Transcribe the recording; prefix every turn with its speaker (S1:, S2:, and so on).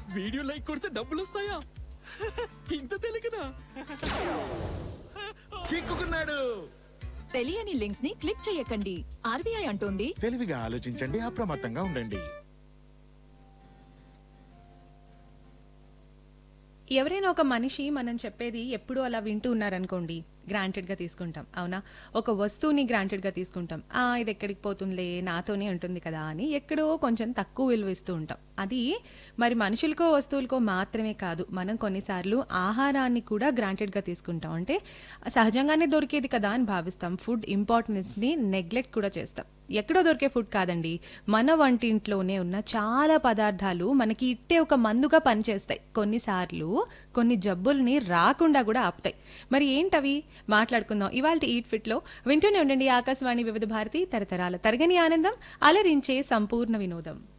S1: video like కొడితే డబ్బులు వస్తాయా ఇంత తెలియకనా
S2: చిక్కుకున్నాడు
S3: తెలియని లింక్స్ ని క్లిక్ చేయకండి ఆర్బీఐ అంటోంది
S2: తెలివిగా ఆలోచించండి అప్రమత్తంగా ఉండండి
S4: ఎవరైనా ఒక మనిషి మనం చెప్పేది ఎప్పుడూ అలా వింటూ ఉన్నారనుకోండి గ్రాంటెడ్ గా తీసుకుంటాం అవునా ఒక వస్తువుని గ్రాంటెడ్ గా తీసుకుంటాం ఆ ఇది ఎక్కడికి పోతుందిలే నాతోనే ఉంటుంది కదా అని ఎక్కడో కొంచెం తక్కువ విలువ ఇస్తూ ఉంటాం అది మరి మనుషులకో వస్తువులకో మాత్రమే కాదు మనం కొన్నిసార్లు ఆహారాన్ని కూడా గ్రాంటెడ్ గా తీసుకుంటాం అంటే సహజంగానే దొరికేది కదా అని భావిస్తాం ఫుడ్ ఇంపార్టెన్స్ ని నెగ్లెక్ట్ కూడా చేస్తాం ఎక్కడో దొరికే ఫుడ్ కాదండి మన వంటింట్లోనే ఉన్న చాలా పదార్థాలు మనకి ఇట్టే ఒక మందుగా పనిచేస్తాయి కొన్నిసార్లు కొన్ని జబ్బుల్ని రాకుండా కూడా ఆపుతాయి మరి ఏంటవి మాట్లాడుకుందాం ఇవాళ ఈట్ ఫిట్ లో వింటూనే ఉండండి ఆకాశవాణి వివిధ భారతి తరతరాల తరగని ఆనందం అలరించే సంపూర్ణ వినోదం